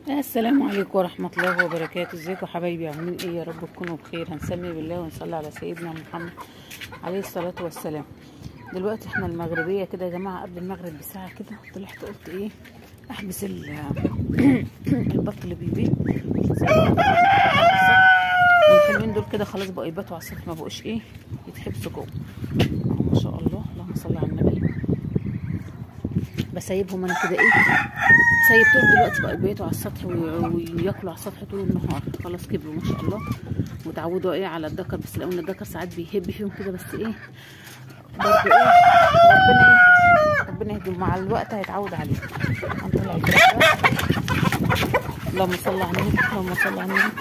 السلام عليكم ورحمة الله وبركاته ازيكم حبايبي عاملين ايه يا رب تكونوا بخير هنسمي بالله ونصلي على سيدنا محمد عليه الصلاة والسلام دلوقتي احنا المغربية كده يا جماعة قبل المغرب بساعة كده طلعت قلت ايه احبس ال- البط اللي بيبيض والحلوين دول كده خلاص بقوا يباتوا على السطح ما بقوش ايه يتحبسوا جوه أهو ما شاء الله اللهم صل على النبي بسيبهم انا كده ايه سيبتهم دلوقتي بقى يبيتوا على السطح وي- وياكلوا على السطح طول النهار خلاص كبروا ما شاء الله وتعودوا ايه على الدكر بس لو ان الدكر ساعات بيهب فيهم كده بس ايه برضه ايه ربنا ايه ربنا يهديهم مع الوقت هيتعود عليه هنطلع الفراخ بقى. اللهم صل على النبي اللهم صل على النبي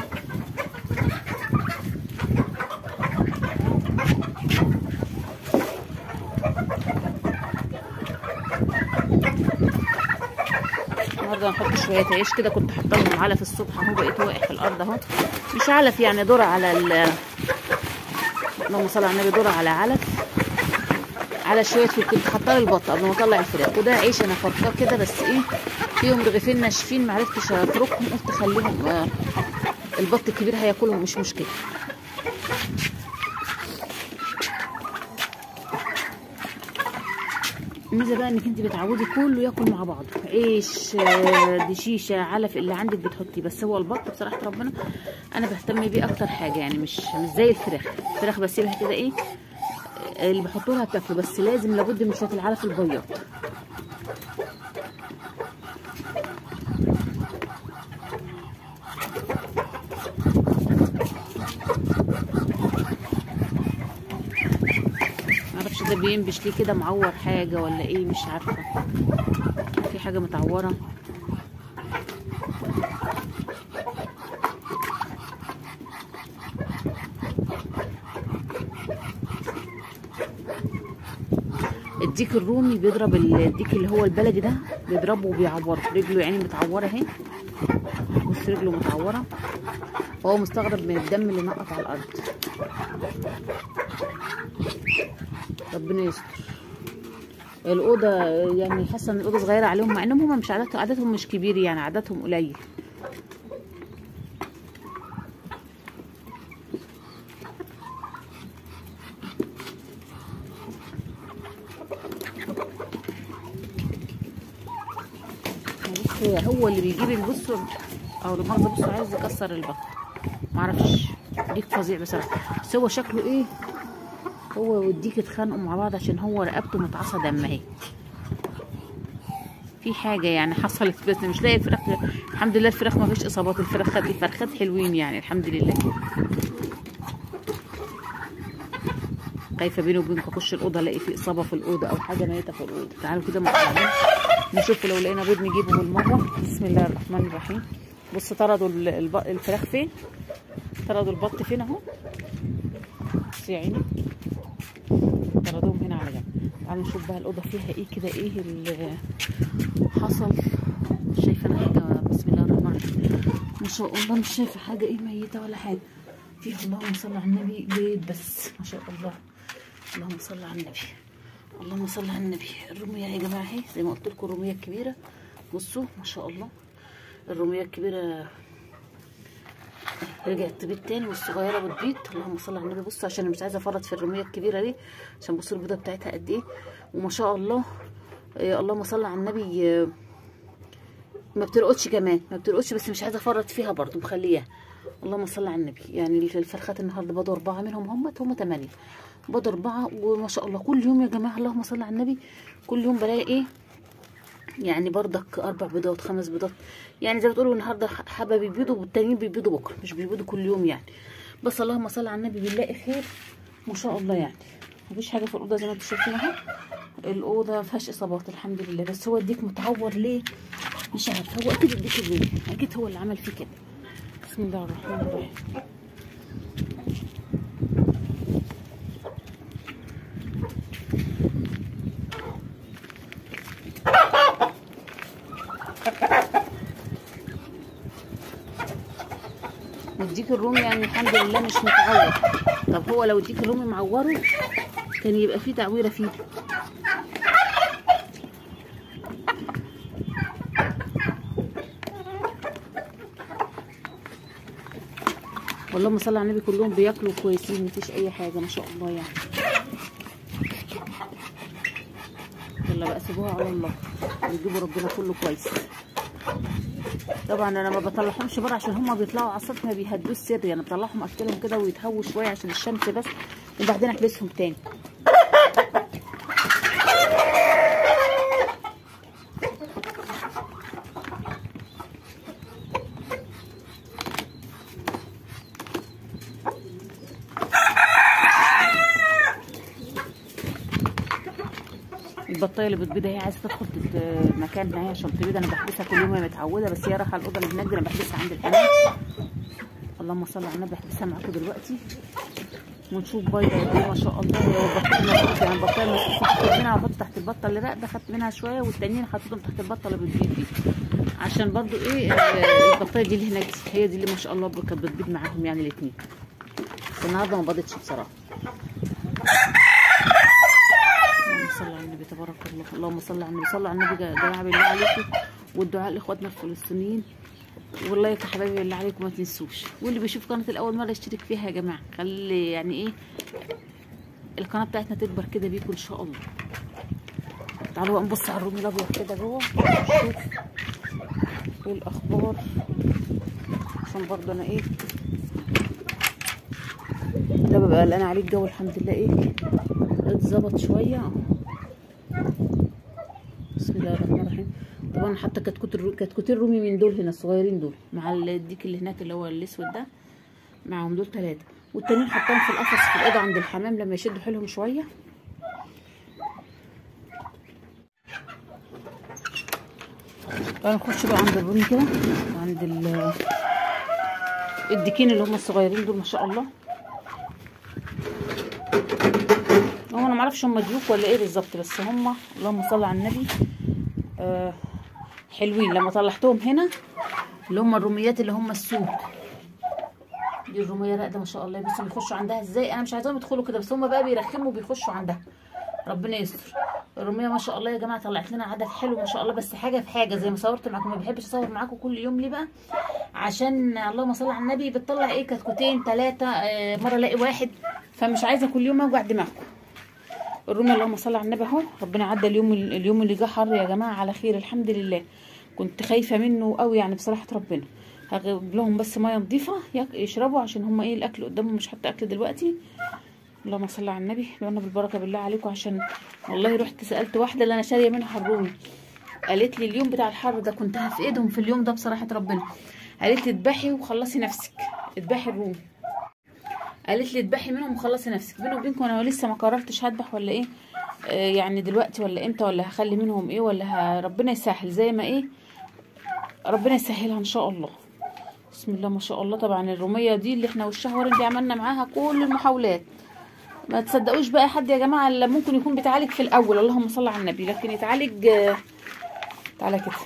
النهارده هنحط شويه عيش كده كنت حاطه لهم علف الصبح اهو بقيت واقع في الارض اهو مش علف يعني ذره على ال اللهم صل على النبي ذره على علف على شويه فول كنت حاطاه للبط قبل ما اطلع الفراخ وده عيش انا فرطاه كده بس ايه فيهم رغيفين ناشفين معرفتش اتركهم قلت خليهم آه البط الكبير هياكلهم مش مشكله الميزه بقى انك انت بتعودي كله ياكل مع بعضه عيش آه، دشيشه علف اللي عندك بتحطيه بس هو البط بصراحه ربنا انا بهتم بيه اكتر حاجه يعني مش مش زي الفراخ الفراخ بسيبها كده ايه آه، اللي بحطه لها بتاكله بس لازم لابد من شويه العلف البياض معرفش ده بينبش ليه كده معور حاجه ولا ايه مش عارفه في حاجه متعوره الديك الرومي بيضرب ال- الديك اللي هو البلدي ده بيضربه وبيعوره رجله يعني متعوره اهي بص رجله متعوره وهو مستغرب من الدم اللي نقط على الارض ربنا يستر الأوضة يعني حاسة إن الأوضة صغيرة عليهم مع إنهم هما مش عددهم عددهم مش كبير يعني عددهم قليل بص هو اللي بيجيب البص أو المؤاخذة بصوا عايز يكسر البط معرفش ديك فظيع بصراحة بس هو شكله إيه هو والديك اتخانقوا مع بعض عشان هو رقبته متعصى دم اهي في حاجه يعني حصلت بس مش لاقي الفراخ الحمد لله الفراخ ما فيش اصابات الفراخ الفرخات حلوين يعني الحمد لله خايفه بيني وبينكم اخش الاوضه الاقي في اصابه في الاوضه او حاجه ميته في الاوضه تعالوا كده مع بعض نشوف لو لقينا بيض نجيبه بالمره بسم الله الرحمن الرحيم بصوا طردوا ال- الب- الفراخ فين طردوا البط فين اهو بص يا عيني طردوهم هنا على جنب تعالوا نشوف بقى الاوضه فيها ايه كده ايه اللي حصل مش شايفه انا حاجه بسم الله الرحمن الرحيم ما شاء الله مش شايفه حاجه ايه ميته ولا حاجه فيها اللهم صل على النبي بيض بس ما شاء الله اللهم صل على النبي اللهم صل على النبي الروميه يا جماعه اهي زي ما قلت لكم الروميه الكبيره بصوا ما شاء الله الروميه الكبيره رجعت تبيض تاني والصغيره بتبيض اللهم صل على النبي بصوا عشان مش عايزه افرط في الرميه الكبيره دي عشان بصوا البيضه بتاعتها قد ايه وما شاء الله إيه اللهم صل على النبي آه، ما بترقدش كمان ما بترقدش بس مش عايزه افرط فيها برضو مخليها اللهم صل على النبي يعني الفرخات النهارده بدوا اربعه منهم هم هم ثمانيه بدوا اربعه وما شاء الله كل يوم يا جماعه اللهم صل على النبي كل يوم بلاقي ايه يعني برضك اربع بيضات خمس بيضات يعني زي ما بتقولوا النهارده حبه بيبيضوا والتانيين بيبيضوا بكره مش بيبيضوا كل يوم يعني بس اللهم صل على النبي بنلاقي خير ما شاء الله يعني مفيش حاجه في الاوضه زي ما انتم شايفين اهو الاوضه ما فيهاش اصابات الحمد لله بس هو الديك متعور ليه مش عارفه هو اكيد الديك الرومي اكيد هو اللي عمل فيه كده بسم الله الرحمن الرحيم والديك الرومي يعني الحمد لله مش متعور طب هو لو الديك الرومي معوره كان يبقى فيه تعويره فيه واللهم صل على النبي كلهم بياكلوا كويسين مفيش اي حاجه ما شاء الله يعني يلا بقى سيبوها على الله ويجيبوا ربنا كله كويس طبعا انا ما بطلعهمش بره عشان هما بيطلعوا على السطح ما بيهدوش سري انا بطلعهم اكلهم كده ويتهووا شويه عشان الشمس بس وبعدين احبسهم تاني البطايه اللي بتبيض هي عايزه تدخل تت- مكان هي عشان تبيض انا بحبسها كل يوم هي متعوده بس هي رايحه الاوضه اللي هناك دي انا بحبسها عند الحمام اللهم صل على النبي بحبسها معاكم دلوقتي ونشوف بيضه قد ايه ما شاء الله هي والبطايه المسكوكه يعني البطايه المسكوكه خدت منها واحط تحت البطه اللي راقده خدت منها شويه والتانيين حطيتهم تحت البطه اللي بتبيض دي عشان برضو ايه آه، البطايه دي اللي هناك دي هي دي اللي ما شاء الله كانت بتبيض معاهم يعني الاثنين النهارده ما بيضتش بصراحه اللهم صل على النبي تبارك الله اللهم صل على النبي صلوا على النبي يا جماعه بالله عليكم والدعاء لاخواتنا الفلسطينيين واللايك يا حبايبي بالله عليكم ما تنسوش واللي بيشوف قناه الاول مره يشترك فيها يا جماعه خلي يعني ايه القناه بتاعتنا تكبر كده بيكم ان شاء الله تعالوا بقى نبص على الرومي الابيض كده جوه نشوف ايه الاخبار عشان برضه انا ايه ده ببقى قلقانه عليه الجو الحمد لله ايه اتظبط شويه بسم الله الرحمن الرحيم طبعا حتى كتكوت الرو... كتكوت الرومي من دول هنا الصغيرين دول مع الديك اللي هناك اللي هو الاسود ده معاهم دول ثلاثه والتانيين حطاهم في القفص في الاوضه عند الحمام لما يشدوا حيلهم شويه تعالوا نخش بقى عند الرومي كده عند ال الديكين اللي هم الصغيرين دول ما شاء الله هو انا معرفش هم ضيوف ولا ايه بالظبط بس هم اللهم صل على النبي آه حلوين لما طلعتهم هنا اللي هم الروميات اللي هم السود دي الروميه راقده ما شاء الله بصوا بيخشوا عندها ازاي انا مش عايزاهم يدخلوا كده بس هم بقى بيرخموا وبيخشوا عندها ربنا يستر الروميه ما شاء الله يا جماعه طلعت لنا عدد حلو ما شاء الله بس حاجه في حاجه زي ما صورت معاكم ما بحبش اصور معاكم كل يوم ليه بقى عشان اللهم صل على النبي بتطلع ايه كتكوتين ثلاثه آه مره الاقي واحد فمش عايزه كل يوم اوجع دماغكم الرومي اللهم صل على النبي اهو ربنا عدى اليوم اليوم اللي جه حر يا جماعه على خير الحمد لله كنت خايفه منه قوي يعني بصراحه ربنا هجيب لهم بس ميه نظيفه يك- يشربوا عشان هم ايه الاكل قدامهم مش حاطه اكل دلوقتي اللهم صل على النبي لو بالبركه بالله عليكم عشان والله رحت سالت واحده اللي انا شاريه منها الرومي قالت لي اليوم بتاع الحر ده كنت في ايدهم في اليوم ده بصراحه ربنا قالت لي اذبحي وخلصي نفسك اذبحي الرومي قالت لي اذبحي منهم وخلصي نفسك بيني وبينكم انا لسه ما قررتش هذبح ولا ايه آه يعني دلوقتي ولا امتى ولا هخلي منهم ايه ولا ه... ربنا يسهل زي ما ايه ربنا يسهلها ان شاء الله بسم الله ما شاء الله طبعا الروميه دي اللي احنا والشهور اللي عملنا معاها كل المحاولات ما تصدقوش بقى حد يا جماعه اللي ممكن يكون بيتعالج في الاول اللهم صل على النبي لكن يتعالج آه، تعالى كده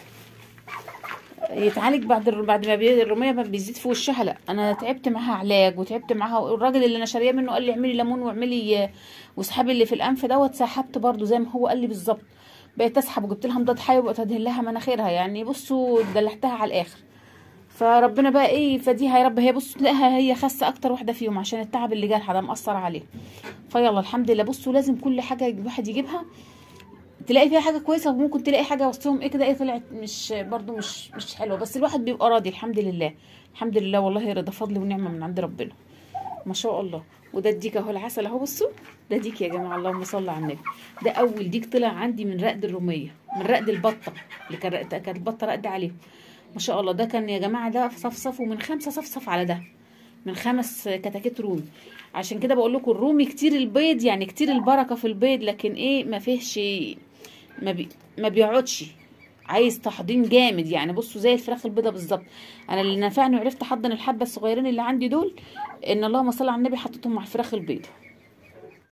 يتعالج بعد الر- بعد ما بي- الروميه ما بيزيد في وشها لا انا تعبت معاها علاج وتعبت معاها الراجل اللي انا شاريه منه قال لي اعملي ليمون واعملي آه، واسحبي اللي في الانف دوت سحبت برضو زي ما هو قال لي بالظبط بقيت اسحب وجبت لها مضاد حيوي وبقيت ادهن لها مناخيرها يعني بصوا دلعتها على الاخر فربنا بقى ايه يفديها يا رب هي بصوا تلاقيها هي خاسه اكتر واحده فيهم عشان التعب اللي جالها ده مأثر عليه فيلا الحمد لله بصوا لازم كل حاجه الواحد يجيبها تلاقي فيها حاجه كويسه وممكن تلاقي حاجه وسطهم ايه كده ايه طلعت مش برضو مش مش حلوه بس الواحد بيبقى راضي الحمد لله الحمد لله والله رضا فضل ونعمه من عند ربنا ما شاء الله وده الديك اهو العسل اهو بصوا ده ديك يا جماعه اللهم صل على النبي ده اول ديك طلع عندي من رقد الروميه من رقد البطه اللي كان رقد- كانت البطه راقده عليه ما شاء الله ده كان يا جماعه ده صفصف ومن خمسه صفصف على ده من خمس كتاكيت رومي عشان كده بقول لكم الرومي كتير البيض يعني كتير البركه في البيض لكن ايه ما فيهش ما, بي... ما بيقعدش عايز تحضين جامد يعني بصوا زي الفراخ البيضه بالظبط انا اللي نفعني وعرفت احضن الحبه الصغيرين اللي عندي دول ان اللهم صل على النبي حطيتهم مع الفراخ البيضه